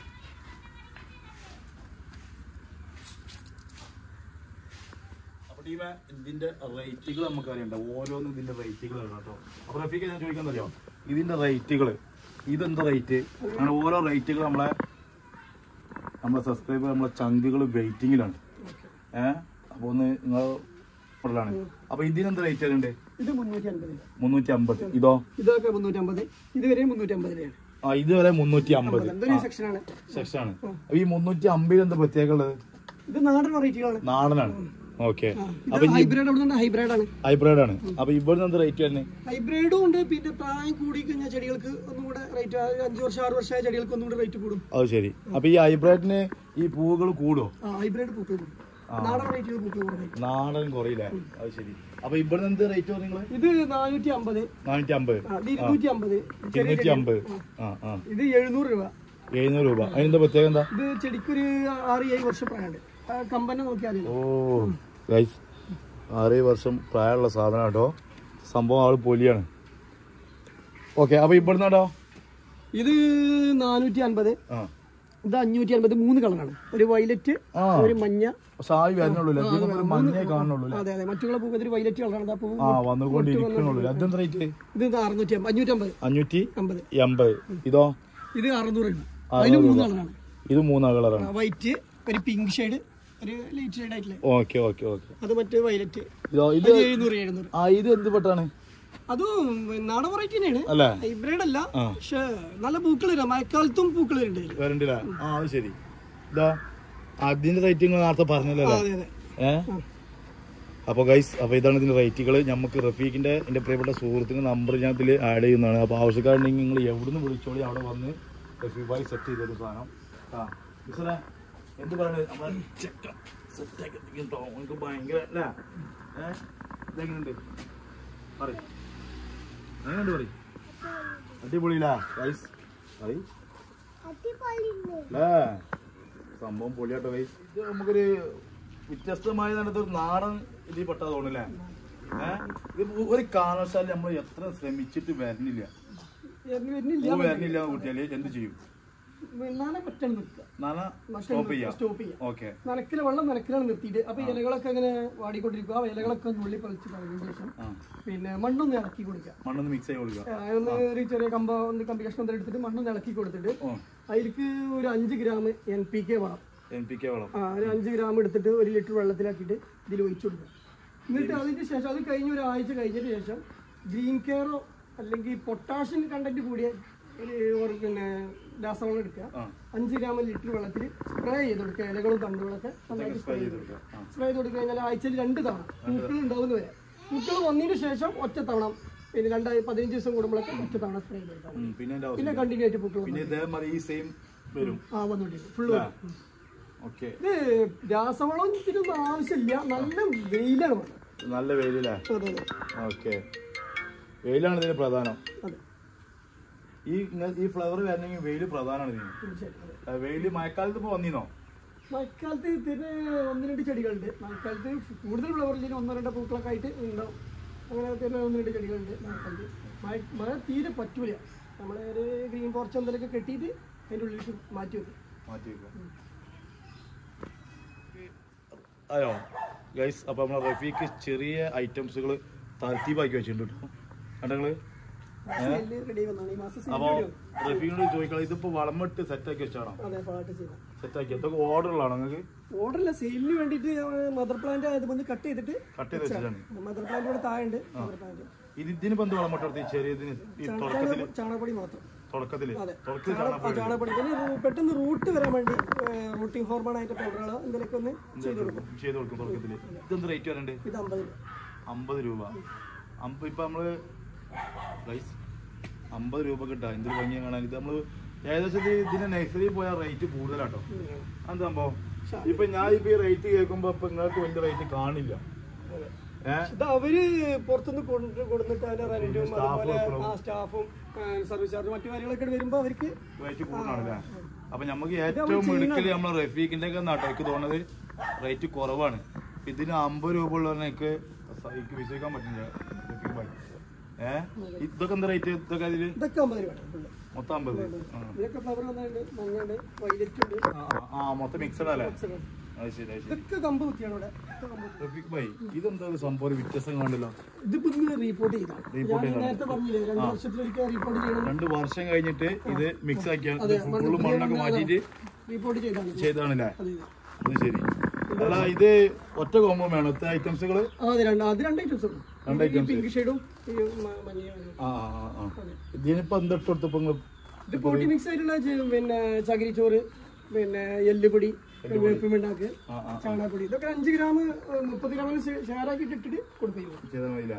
അപ്പൊ ടീമെ ഇതിന്റെ റേറ്റുകൾ നമുക്ക് അറിയണ്ട ഓരോന്നും ഇതിന്റെ റേറ്റുകൾ കേട്ടോ അപ്പൊ റഫീക്ക് ഞാൻ ചോദിക്കാൻ അറിയോ ഇതിന്റെ റേറ്റുകൾ ഇതെന്താ റേറ്റ് അങ്ങനെ ഓരോ റേറ്റുകൾ നമ്മളെ നമ്മളെ സബ്സ്ക്രൈബർ നമ്മളെ ചങ്കുകൾ വെയിറ്റിങ്ങിലാണ് ഏഹ് അപ്പൊ ഒന്ന് നിങ്ങൾ ഉള്ളതാണ് അപ്പൊ ഇതിനെന്താ റേറ്റ് വരുന്നുണ്ട് ഇത് മുന്നൂറ്റി അൻപത് മുന്നൂറ്റി അമ്പത് ഇതോ ഇതൊക്കെ മുന്നൂറ്റി അമ്പത് ഇതുവരെ മുന്നൂറ്റി അമ്പത് രൂപയാണ് ആ ഇതുവരെ മുന്നൂറ്റി അമ്പത് എന്തൊരു സെക്ഷനാണ് സെക്ഷനാണ് അപ്പൊ ഈ മുന്നൂറ്റി അമ്പതിൽ എന്താ പ്രത്യേകത ഉള്ളത് ഇത് നാടൻ വെറൈറ്റികളാണ് നാടനാണ് ഓക്കെ ഇത് ഹൈബ്രിഡ് അവിടെ ഹൈബ്രിഡ് ആണ് ഹൈബ്രിഡ് ആണ് അപ്പൊ ഇവിടുന്ന് എന്താ റേറ്റ് വരുന്നത് ഹൈബ്രിഡും ഉണ്ട് പിന്നെ പ്രായം കൂടി കഴിഞ്ഞാൽ ചെടികൾക്ക് ഒന്നും കൂടെ റേറ്റ് അഞ്ച് വർഷം ആറ് വർഷമായ ചെടികൾക്ക് ഒന്നും കൂടെ റേറ്റ് കൂടും അത് ശരി അപ്പൊ ഈ ഹൈബ്രിഡിന് ഈ പൂവുകൾ കൂടുമോ ആ ഹൈബ്രിഡ് പൂക്കൾ കൂടും നാടൻ വെറൈറ്റികൾ പൂക്കൾ കുറവായിരിക്കും നാടൻ കുറയില്ലേ അത് ശരി അപ്പൊ ഇവിടുന്ന് എന്ത് റേറ്റ് പറഞ്ഞു നിങ്ങള് ഇത് നാനൂറ്റി അമ്പത് നാനൂറ്റി അമ്പത് ഇത് ഇരുന്നൂറ്റി അമ്പത് ഇരുന്നൂറ്റി അമ്പത് ആ ആ ഇത് എഴുന്നൂറ് രൂപ എഴുന്നൂറ് രൂപ അതിനെന്താ പ്രത്യേകത എന്താ ഇത് ചെടിക്കൊരു ആറ് ഏഴ് വർഷം പ്രായമുണ്ട് ആ കമ്പനെ നോക്കിയാൽ ഓ ഗൈസ് ആറേ വർഷം പ്രായമുള്ള സാധനം കേട്ടോ സംഭവം ആള് പൊലിയാണ് ഓക്കെ അപ്പൊ ഇവിടുന്ന് കേട്ടോ ഇത് നാനൂറ്റി അൻപത് ആ ഇത് അഞ്ഞൂറ്റി അൻപത് മൂന്ന് കളറാണ് ഒരു വൈലറ്റ് ആ. ഒരു മഞ്ഞ സായി വരുന്നുള്ളൂ ഇതിന് ഒരു മഞ്ഞേ കാണുള്ളൂ അതെ അതെ മറ്റുള്ള പൂവ് ഇതൊരു വൈലറ്റ് കളറാണ് ആ പൂവ് ആ വന്നുകൊണ്ടിരിക്കണുള്ളൂ അതെന്താ റേറ്റ് ഇത് അറുന്നൂറ്റി അമ്പത് അഞ്ഞൂറ്റമ്പത് അഞ്ഞൂറ്റി അമ്പത് എൺപത് ഇതോ ഇത് അറുന്നൂറ് രൂപ അതിന് മൂന്ന് കളറാണ് ഇത് മൂന്നാം കളറാണ് വൈറ്റ് ഒരു പിങ്ക് ഷെയ്ഡ് ഒരു ലൈറ്റ് ഷെയ്ഡ് ആയിട്ടില്ലേ ഓക്കെ ഓക്കെ ഓക്കെ അത് മറ്റേ വൈലറ്റ് ഇതോ ഇത് ഇത് എഴുന്നൂറ് എഴുന്നൂറ് ആ ഇത് എന്ത് പെട്ടാണ് അതും നാടൻ വെറൈറ്റി തന്നെയാണ് അല്ലേ ഹൈബ്രിഡ് അല്ല പക്ഷെ നല്ല പൂക്കൾ വരാം മഴക്കാലത്തും പൂക്കൾ വരുന്നുണ്ട് ഇതില്. വരണ്ടില്ല ആ അത് ശരി ഇതാ അതിന്റെ റേറ്റ് നിങ്ങൾ നേരത്തെ പറഞ്ഞല്ലോ ആ, അല്ലേ അതെ അതെ ഏ അപ്പോൾ ഗൈസ് അപ്പോൾ ഇതാണ് ഇതിന്റെ റേറ്റുകൾ നമുക്ക് റഫീഖിന്റെ എൻ്റെ പ്രിയപ്പെട്ട സുഹൃത്തുക്കൾ നമ്പർ ഞാൻ ഇതിൽ ആഡ് ചെയ്യുന്നതാണ് അപ്പോൾ ആവശ്യക്കാരുണ്ടെങ്കിൽ നിങ്ങൾ എവിടുന്ന് വിളിച്ചോളി അവിടെ വന്ന് റഫീഖ് ബായി സെറ്റ് ചെയ്തൊരു സാധനം ആ മിസ്സറേ എന്ത് പറയുന്നത് നമ്മൾ ചെക്ക സെറ്റാക്കി കേട്ടോ എനിക്ക് ഭയങ്കര അല്ലേ ഏ ഇതെങ്ങനെയുണ്ട് പറയും എങ്ങനെയുണ്ട് പറയും അടിപൊളിയില്ല ഗൈസ് പറയും അടിപൊളിയുണ്ട് അല്ലേ സംഭവം പൊളിയാട്ടോ ഗൈസ് ഇത് നമുക്കൊരു വ്യത്യസ്തമായ തരത്തിൽ ഒരു നാടൻ ഇതിൽ പെട്ടാ തോന്നില്ലേ ഏഹ് ഇത് ഒരു കാരണവശാലും നമ്മൾ എത്ര ശ്രമിച്ചിട്ട് വരുന്നില്ല വരുന്നില്ല പൂ വരുന്നില്ല എന്ന് കൂട്ടിയാല് എന്ത് ചെയ്യും നാളെ പെട്ടെന്ന് നിർത്തുക നന സ്റ്റോപ്പ് ചെയ്യാം സ്റ്റോപ്പ് ചെയ്യാം ഓക്കെ നനക്കിലെ വെള്ളം നനക്കിലാണ് നിർത്തിയിട്ട് അപ്പൊ ഈ ഇലകളൊക്കെ ഇങ്ങനെ വാടിക്കൊണ്ടിരിക്കും ആ ഇലകളൊക്കെ നുള്ളി പറിച്ച് കളഞ്ഞതിന് ശേഷം ആ പിന്നെ മണ്ണൊന്ന് ഇളക്കി കൊടുക്കുക മണ്ണൊന്ന് മിക്സ് ചെയ്ത് കൊടുക്കുക ആ, ഒന്ന് ഒരു ചെറിയ കമ്പ ഒന്ന് കമ്പി കഷ്ണം എന്തെങ്കിലും എടുത്തിട്ട് മണ്ണൊന്ന് ഇളക്കി കൊടുത്തിട്ട് ഓ അതിലേക്ക് ഒരു അഞ്ച് ഗ്രാം എൻ പി കെ വളം എൻ പി കെ വളം ആ ഒരു അഞ്ച് ഗ്രാം എടുത്തിട്ട് ഒരു ലിറ്റർ വെള്ളത്തിലാക്കിയിട്ട് ഇതിൽ ഒഴിച്ചു കൊടുക്കുക എന്നിട്ട് അതിന് ശേഷം അത് കഴിഞ്ഞ് ഒരാഴ്ച കഴിഞ്ഞതിന് ശേഷം ഗ്രീൻ കെയറോ അല്ലെങ്കിൽ പൊട്ടാഷ്യം കണ്ടന്റ് കൂടിയ ഒരു ഒരു പിന്നെ രാസവളം എടുക്കുക ആ അഞ്ച് ഗ്രാം ലിറ്റർ വെള്ളത്തിൽ സ്പ്രേ ചെയ്ത് കൊടുക്കുക ഇലകളും തണ്ടുകളൊക്കെ നന്നായിട്ട് സ്പ്രേ ചെയ്ത് കൊടുക്കുക ആ സ്പ്രേ ചെയ്ത് കൊടുത്തു കഴിഞ്ഞാൽ ആഴ്ചയിൽ രണ്ട് തവണ പൂക്കൾ ഉണ്ടാവുന്ന വരെ പൂക്കൾ വന്നതിന് ശേഷം ഒറ്റ തവണ പിന്നെ രണ്ടായി പതിനഞ്ച് ദിവസം കൂടുമ്പോഴൊക്കെ ഒറ്റ തവണ സ്പ്രേ ചെയ്ത് കൊടുക്കാം ഉം, പിന്നെ അതിന്റെ പിന്നെ ആവശ്യം കണ്ടിന്യൂ ആയിട്ട് പൂക്കൾ പിന്നെ ഇതേമാതിരി ഈ സെയിം വരും ആ വന്നുകൊണ്ടിരിക്കും ഫുള്ള് ഓക്കെ ഇത് രാസവളം ഇതിനൊന്നും ആവശ്യമില്ല നല്ല വെയിലാണ് വേണ്ടത് നല്ല വെയിലല്ലേ അതെ അതെ ഓക്കെ വെയിലാണ് ഇതിന് പ്രധാനം അതെ ഈ ഇങ്ങ- ഈ ഫ്ലവർ വരണമെങ്കിൽ വെയിൽ പ്രധാനമാണ് ഇതിന് തീർച്ചയായിട്ടും അതെ ആ, വെയില് മഴക്കാലത്ത് ഇപ്പൊ വന്നിന്നോ മഴക്കാലത്ത് ഇതിന് ഒന്ന് രണ്ട് ചെടികളുണ്ട് മഴക്കാലത്ത് കൂടുതൽ ഫ്ലവറിൽ ഒന്നോ രണ്ടോ പൂക്കളൊക്കെ ആയിട്ട് ഉണ്ടാവും അങ്ങനെ തന്നെ ഒന്ന് രണ്ട് ചെടികളുണ്ട് മഴക്കാലത്ത് മഴ മഴ തീരെ പറ്റൂല നമ്മളെ ഒരു ഗ്രീൻ പോർച്ച് എന്തെങ്കിലുമൊക്കെ കെട്ടിയിട്ട് അതിൻ്റെ ഉള്ളിലേക്ക് മാറ്റി വെക്കും മാറ്റി വെക്കാം അയ്യോ ഗൈസ് അപ്പൊ നമ്മളെ റഫീക്ക് ചെറിയ ഐറ്റംസുകൾ തർത്തീപാക്കി വെച്ചിട്ടുണ്ട് കേട്ടോ കണ്ടങ്ങള് റെഡി വന്നാണ് ഈ മാസം അപ്പൊ റഫീഖിനോട് ചോദിക്കണം ഇതിപ്പോ വളമിട്ട് സെറ്റ് ആക്കി വെച്ചാണോ അതെ പാട്ട് ചെയ്താൽ സെറ്റ് ആക്കി ഇതൊക്കെ ഓർഡർ ഉള്ളതാണോ നിങ്ങൾക്ക് ഓർഡറല്ല സെയിലിന് വേണ്ടിയിട്ട് മദർ പ്ലാന്റ് അത് വന്ന് കട്ട് ചെയ്തിട്ട് കട്ട് ചെയ്ത് വെച്ചിട്ടാണ് മദർ പ്ലാന്റ് ഇവിടെ താഴെ ഉണ്ട് മദർ പ്ലാന്റ് ഇത് ഇതിന് ബന്ധം വളമിട്ട് കൊടുത്ത് ചെറിയതിന് ഈ തുടക്കത്തില് ചാണകപ്പൊടി മാത്രം തുടക്കത്തില് അതെ. തുടക്കത്തിൽ ചാണക- ആ, ചാണകപ്പൊടി പിന്നെ റൂ- പെട്ടെന്ന് റൂട്ട് വരാൻ വേണ്ടി റൂട്ടിംഗ് ഹോർമോൺ ആയിട്ട് പൗഡറുകളോ എന്തെങ്കിലുമൊക്കെ ഒന്ന് ചെയ്ത് കൊടുക്കും ചെയ്ത് കൊടുക്കും തുടക്കത്തില് ഇതെന്ത് റേറ്റ് വരണ്ട് ഇത് അമ്പത് രൂപ അമ്പത് രൂപ അമ്പ ഇപ്പൊ നമ്മള് ഗൈസ് അമ്പത് രൂപ കിട്ടാ എന്തൊരു ഭംഗിയ കാണാൻ ഇത് നമ്മള് ഏകദേശം ഇത് ഇതിന്റെ നഴ്സറി പോയ റേറ്റ് കൂടുതലാട്ടോ എന്താ സംഭവം ഇപ്പൊ ഞാൻ ഇപ്പൊ ഈ റേറ്റ് കേൾക്കുമ്പോ ഇപ്പൊ നിങ്ങൾക്ക് വലിയ റേറ്റ് കാണില്ല അതെ. ഏഹ് ഇത് അവര് പുറത്തുനിന്ന് കൊണ്ട് കൊടുത്തിട്ട് അതിന്റെ റെന്റും സ്റ്റാഫ് അതുപോലെ വെക്കണം. ആ സ്റ്റാഫും സർവീസ് ചാർജ് മറ്റു കാര്യങ്ങളൊക്കെ വരുമ്പോ അവർക്ക് റേറ്റ് കൂടുതലാണല്ലേ അപ്പൊ നമുക്ക് ഏറ്റവും മിടുക്കല് നമ്മളെ റഫീഖിന്റെ ഒക്കെ നാട്ടോ എനിക്ക് തോന്നുന്നത് റേറ്റ് കുറവാണ് ഇതിന് അമ്പത് രൂപ ഉള്ള എനിക്ക് എനിക്ക് വിശ്വസിക്കാൻ പറ്റില്ല റഫീഖ് ഭായ് ഏഹ് ഇതൊക്കെ എന്താ റേറ്റ് ഇതൊക്കെ ഇതില് ഇതൊക്കെ അമ്പത് രൂപ ഫുള്ള് മൊത്തം അമ്പത് ആ. ഇതൊക്കെ ഫ്ലവർ വന്നിട്ടുണ്ട് മഞ്ഞുണ്ട് വൈലറ്റ് ഉണ്ട് ആ, ആ, ആ മൊത്തം മിക്സഡ് അല്ലേ അത് ശരി അത് ശരി ഇതൊക്കെ കമ്പ് കുത്തിയാണ് ഇവിടെ ഇതൊക്കെ കമ്പ് കുത്തി. റഫീഖ് ഭായ് ഇതെന്താ ഒരു സംഭവം ഒരു വ്യത്യസ്തം കണ്ടല്ലോ ഇതിപ്പോ ഇന്ന് റിപ്പോർട്ട് ചെയ്താണ് Report ഞാൻ ചെയ്തതാണ്. നേരത്തെ പറഞ്ഞില്ലേ രണ്ട് വർഷത്തിലൊരിക്കൽ റിപ്പോർട്ട് ചെയ്യണം രണ്ട് വർഷം കഴിഞ്ഞിട്ട് ഇത് മിക്സ് ആക്കിയാൽ അതെ, ഫുള്ള് മണ്ണൊക്കെ മാറ്റിയിട്ട് റിപ്പോർട്ട് ചെയ്താണ് ചെയ്താണല്ലേ അതെ അത് ശരി അല്ല ഇത് ഒറ്റ കോമ്പോ വേണം ഒറ്റ ഐറ്റംസുകള് ആ, അത് രണ്ട് അത് രണ്ട് ഐറ്റംസ് ഉള്ളൂ രണ്ട് ഈ items. പിങ്ക് ഷെയ്ഡും ഈ മ- മഞ്ഞയും ആ ആ ആ, ആ ഇതിനിപ്പോ എന്തിട്ട് കൊടുത്തപ്പോ നിങ്ങള് ഇത് പോട്ടി മിക്സ് ആയിട്ടുള്ള ചെ- പിന്നെ ചകിരിച്ചോറ് പിന്നെ എല്ലുപൊടി വേപ്പിമിണ്ടാക്ക് ആ ആ ചാണകപ്പൊടി ഇതൊക്കെ അഞ്ച് ഗ്രാം മുപ്പത് ഗ്രാമിന് ഷെയർ ആക്കിയിട്ട് ഇട്ടിട്ട് കൊടുക്കും ചെയ്താൽ മതിയില്ലേ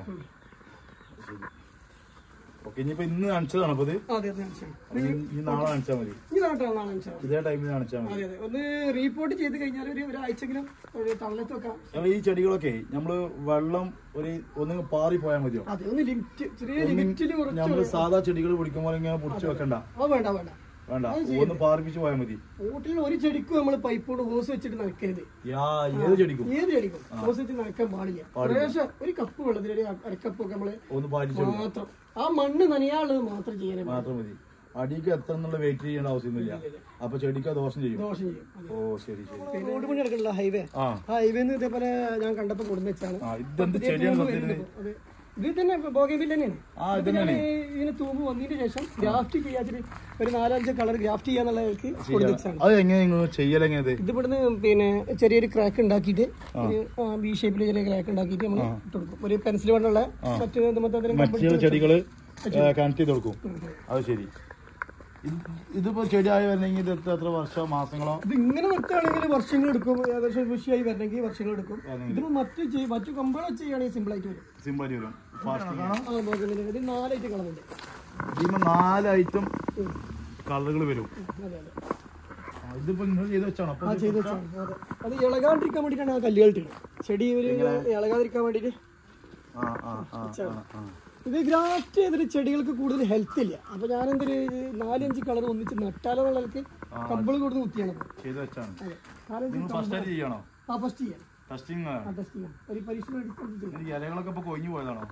ഓക്കെ ഇനിയിപ്പോ ഇന്ന് കാണിച്ചതാണ് അപ്പൊ ഇത് അതെ അതെ മനസ്സിലായി. അപ്പൊ ഇനി ഇനി നാളെ കാണിച്ചാൽ മതി ഈ നാട്ടാണ് നാളെ മനസ്സിലാവും ഇതേ ടൈമിൽ കാണിച്ചാൽ മതി അതെ അതെ ഒന്ന് റിപ്പോർട്ട് ചെയ്ത് കഴിഞ്ഞാൽ ഒരു ഒരാഴ്ചക്കെങ്കിലും ഒരു തള്ളത്ത് വെക്കാം ഞങ്ങൾ ഈ ചെടികളൊക്കെ നമ്മള് വെള്ളം ഒരു ഒന്ന് പാറി പോയാൽ മതിയോ അതെ ഒന്ന് ലിമിറ്റ് ചെറിയ ലിമിറ്റിൽ കുറച്ച് നമ്മള് സാധാ ചെടികൾ പിടിക്കുമ്പോൾ ഇങ്ങനെ പിടിച്ച് വെക്കണ്ട അത് വേണ്ട വേണ്ട വേണ്ട ഒന്ന് പാറിപ്പിച്ച് പോയാൽ മതി വീട്ടിൽ ഒരു ചെടിക്കും നമ്മൾ പൈപ്പോട് ഹോസ് വെച്ചിട്ട് നനക്കരുത് യാ ഏത് ചെടിക്കും ഏത് ചെടിക്കും ഹോസ് വെച്ച് നനക്കാൻ പാടില്ല കുറേശ്ശെ ഒരു കപ്പ് വെള്ളത്തിൽ ഒരു അരക്കപ്പ് ഒക്കെ നമ്മള് ഒന്ന് പാലിച്ച് മാത്രം ആ മണ്ണ് നനയാനുള്ളത് മാത്രം ചെയ്യാനേ പാടില്ല. മാത്രം മതി അടിക്ക് എത്ര എന്നുള്ള വെയിറ്റ് ചെയ്യേണ്ട ആവശ്യമൊന്നുമില്ല അപ്പൊ ചെടിക്ക് അത് ദോഷം ചെയ്യും ദോഷം ചെയ്യും അതെ. ഓ ശരി ശരി പിന്നെ റോഡ് പണി നടക്കണല്ലോ ഹൈവേ ആ ആ ഹൈവേന്ന് ഇതേപോലെ ഞാൻ കണ്ടപ്പോ കൊടുന്ന് വെച്ചാണ് ആ ഇതെന്ത് ചെടിയാണ് സത്യത്തിന് അതെ ഇത് തന്നെ ബോഗേബിൽ തന്നെയാണ് ആ ഇത് ഇത് ഞാൻ ഇതിന് തൂമ്പ് വന്നതിന് ശേഷം ഗ്രാഫ്റ്റ് ചെയ്യാച്ചിട്ട് ഒരു നാലഞ്ച് കളർ ഗ്രാഫ്റ്റ് ചെയ്യാന്നുള്ളവർക്ക് കൊടുന്ന് വെച്ചാണ് അത് എങ്ങനെ നിങ്ങൾ ചെയ്യലെങ്ങനെ ഇത് ഇത് ഇവിടുന്ന് പിന്നെ ചെറിയൊരു ക്രാക്ക് ഉണ്ടാക്കിയിട്ട് ഒരു ബി ഷേപ്പിൽ ചെറിയ ക്രാക്ക് ഉണ്ടാക്കിയിട്ട് നമ്മൾ ഇട്ട് കൊടുക്കും ഒരു പെൻസിൽ കൊണ്ടുള്ള മറ്റു മൊത്തം മറ്റുള്ള ചെടികള് കണക്ട് ചെയ്ത് കൊടുക്കും അത് ശരി ഇത് ഇതിപ്പോ ചെടിയായി വരണമെങ്കിൽ ഇത് എത്ര എത്ര വർഷം മാസങ്ങളോ ഇത് ഇങ്ങനെ നിർത്തുകയാണെങ്കിൽ വർഷങ്ങൾ എടുക്കും ഏകദേശം കൃഷിയായി വരണമെങ്കിൽ വർഷങ്ങൾ എടുക്കും ഇതിപ്പോ മറ്റു ചെയ്- മറ്റു കമ്പുകൾ ചെയ്യുകയാണെങ്കിൽ സിമ്പിൾ ആയിട്ട് വരും സിമ്പിൾ വരും ഫാസ്റ്റ് ആ ബോഗേബിൽ ഇത് നാലായിട്ട് കളറുണ്ട് ഇതിപ്പോ നാല് ഐറ്റം കളറുകൾ വരും അതെ അതെ ആ, ഇതിപ്പോ നിങ്ങൾ ചെയ്ത് വെച്ചാണോ അപ്പൊ ആ ചെയ്ത് വെച്ചാണ് അതെ അത് ഇളകാണ്ടിരിക്കാൻ വേണ്ടിയിട്ടാണ് ആ കല്ലുകൾ ഇട്ടത് ചെടി ഒരു ഇളകാതിരിക്കാൻ വേണ്ടിയിട്ട് ആ ആ ആ ആ, ആ ഇത് ഗ്രാഫ്റ്റ് ചെയ്തിട്ട് ചെടികൾക്ക് കൂടുതൽ ഹെൽത്ത് ഇല്ല അപ്പൊ ഞാൻ എന്തൊരു നാലഞ്ച് കളർ ഒന്നിച്ച് നട്ടാലോ എന്നുള്ളവർക്ക് കമ്പിൾ കൊടുത്ത് കുത്തിയാണ് ഇപ്പൊ. ചെയ്ത് വെച്ചാണ് അതെ നാലഞ്ച് നിങ്ങൾ ഫസ്റ്റ് ആയിട്ട് ചെയ്യണോ ആ ഫസ്റ്റ് ചെയ്യാം ടെസ്റ്റിംഗ് ആ ടെസ്റ്റ് ചെയ്യാം ഒരു പരീക്ഷണം എടുത്തിട്ട് ചെയ്യാം ഈ ഇലകളൊക്കെ ഇപ്പൊ കൊഴിഞ്ഞു പോയതാണോ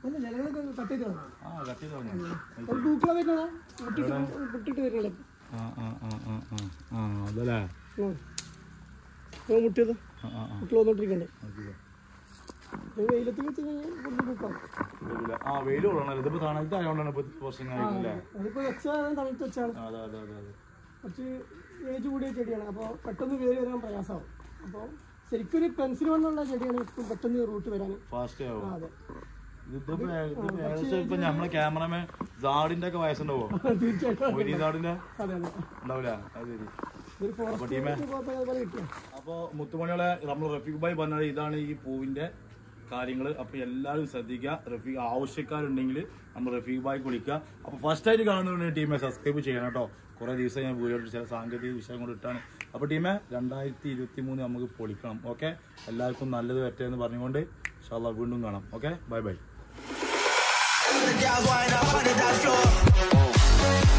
അല്ല ജനങ്ങളൊക്കെ കട്ട് ചെയ്ത് കളഞ്ഞു ആ കട്ട് ചെയ്ത് കളഞ്ഞു. ഒരു തൂക്കള വരുന്നതാ വിട്ടിട്ട് വിട്ടിട്ട് വരുന്നത് ആ ആ ആ ആ ആ ആ അതല്ലേ മുട്ടിയത് ആ ആ ആ കുട്ടികൾ വന്നോണ്ടിരിക്കണ്ടേ ഓക്കെ. വെയിലത്ത് വെച്ച് കഴിഞ്ഞാൽ കൂടുതൽ നിൽക്കാം ഇതില്ല. ആ വെയിൽ കൊള്ളണല്ലോ ഇതിപ്പോ തണലത്ത് ആയതുകൊണ്ടാണ് ഇപ്പൊ പോസ്റ്റിംഗ് ആയിട്ടില്ലേ അതിപ്പോ വെച്ചാൽ തണുത്ത് വെച്ചാണ് അതെ അതെ അതെ അതെ കുറച്ച് ഏജ് കൂടിയ ചെടിയാണ് അപ്പോൾ പെട്ടെന്ന് വേര് വരാൻ പ്രയാസമാവും അപ്പോൾ ശരിക്കും ഒരു പെൻസിൽ കൊണ്ടുള്ള ചെടിയാണ് ഇപ്പം പെട്ടെന്ന് റൂട്ട് വരാൻ ഫാസ്റ്റ് ആവും അതെ ഇതിപ്പോ ഏ- ഇതിപ്പോ ഏകദേശം ഇപ്പൊ നമ്മളെ ക്യാമറമാൻ ജാഡിന്റെ ഒക്കെ വയസ്സുണ്ടാവോ തീർച്ചയായിട്ടും മൊയ്തീൻ ജാഡിന്റെ അതെ അതെ ഉണ്ടാവില്ല അത് ശരി ഒരു ഫോറസ്റ്റ് പോലത്തെ അതുപോലെ കിട്ടിയ അപ്പോൾ മുത്തുമണികളെ നമ്മൾ റഫീഖ് ഭായി പറഞ്ഞത് ഇതാണ് ഈ പൂവിന്റെ കാര്യങ്ങൾ അപ്പോൾ എല്ലാവരും ശ്രദ്ധിക്കുക റഫീഖ് ആവശ്യക്കാരുണ്ടെങ്കിൽ നമ്മൾ റഫീഖ് ഭായി വിളിക്കുക അപ്പോൾ ഫസ്റ്റ് ആയിട്ട് കാണുന്ന ടീമെ സബ്സ്ക്രൈബ് ചെയ്യണം കേട്ടോ കുറേ ദിവസം ഞാൻ വീഡിയോ ചില സാങ്കേതിക വിഷയം കൊണ്ട് ഇട്ടാണ് അപ്പോൾ ടീമെ രണ്ടായിരത്തി ഇരുപത്തി മൂന്ന് നമുക്ക് പൊളിക്കണം ഓക്കെ എല്ലാവർക്കും നല്ലത് പറ്റേ എന്ന് പറഞ്ഞുകൊണ്ട് ഇൻഷാല്ലാ വീണ്ടും കാണാം okay bye bye The girls wind up on the dance floor.